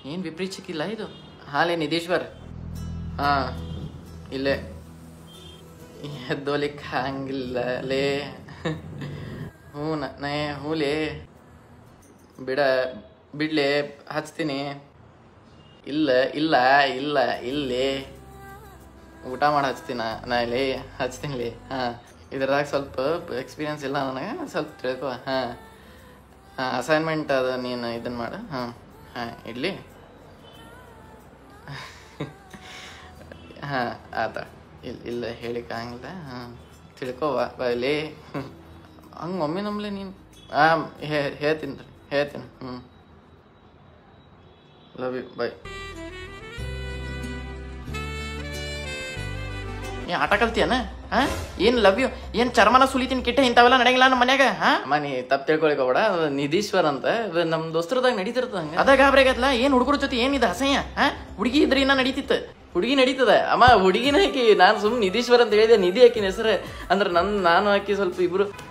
ಏನು ವಿಪರೀಚಕ್ಕಿಲ್ಲ ಇದು ಹಾಲೇ ನಿಧೀಶ್ವರ್ ಹಾಂ ಇಲ್ಲೇ ಎದ್ದೋಲಿಕ್ಕೆ ಹಂಗಿಲ್ಲ ಲೇ ಹ್ಞೂ ನೇ ಹ್ಞೂಲೇ ಬಿಡ ಬಿಡ್ಲೆ ಹಚ್ತೀನಿ ಇಲ್ಲ ಇಲ್ಲ ಇಲ್ಲ ಇಲ್ಲೇ ಊಟ ಮಾಡಿ ಹಚ್ತೀನ ನಾ ಇಲ್ಲಿ ಹಚ್ತೀನಿ ಲೇ ಹಾಂ ಇದ್ರದಾಗ ಸ್ವಲ್ಪ ಎಕ್ಸ್ಪೀರಿಯನ್ಸ್ ಇಲ್ಲ ನನಗೆ ಸ್ವಲ್ಪ ತಿಳ್ಕೊ ಹಾಂ ಹಾಂ ಅಸೈನ್ಮೆಂಟ್ ಅದು ನೀನು ಇದನ್ನು ಮಾಡು ಹಾಂ ಹಾಂ ಇಡ್ಲಿ ಹಾಂ ಆತ ಇಲ್ಲ ಇಲ್ಲ ಹೇಳಿಕ್ಕೆ ಹಂಗಿಲ್ಲ ಹಾಂ ತಿಳ್ಕೊವ ಬೈಲಿ ಹಂಗೆ ಒಮ್ಮೆ ನಮ್ಲೆ ನೀನು ಹಾಂ ಹೇಳ್ತೀನಿ ರೀ ಹೇಳ್ತೀನಿ ಹ್ಞೂ ಲವ್ ಯು ಬೈ ಏ ಆಟ ಕಲ್ತಿಯನ ಹಾ ಏನ್ ಲವ್ ಯು ಏನ್ ಚರ್ಮನ ಸುಲಿತೀನಿ ಕಿಟ್ಟ ಇಂಥವೆಲ್ಲ ನಡೆಯಂಗಿಲ್ಲ ನಮ್ಮ ಮನ್ಯಾಗ ಹಾ ಮನಿ ತಪ್ಪು ತಿಳ್ಕೊಳಿಕ್ ಹೋಗ್ಬೇಡ ಅದು ನಿಧೀಶ್ವರ್ ಅಂತ ಅದು ನಮ್ ದೋಸ್ತರದಾಗ ನಡೀತಿರ್ತದ ಹಂಗ ಅದ ಗಾಬ್ರಿಗತ್ಲ ಏನ್ ಹುಡುಗರ ಜೊತೆ ಏನಿದೆ ಅಸಹ್ಯ ಹಾ ಹುಡುಗಿ ಇದ್ರೆ ಇನ್ನ ನಡೀತಿತ್ತು ಹುಡುಗಿ ನಡೀತದ ಅಮ್ಮ ಹುಡುಗಿನ ಹಾಕಿ ನಾನು ಸುಮ್ ನಿಧೀಶ್ವರ್ ಅಂತ ಹೇಳಿದೆ ನಿಧಿ ಹಾಕಿನ ಹೆಸರು ಅಂದ್ರೆ ನನ್ ನಾನು ಹಾಕಿ ಸ್ವಲ್ಪ ಇಬ್ರು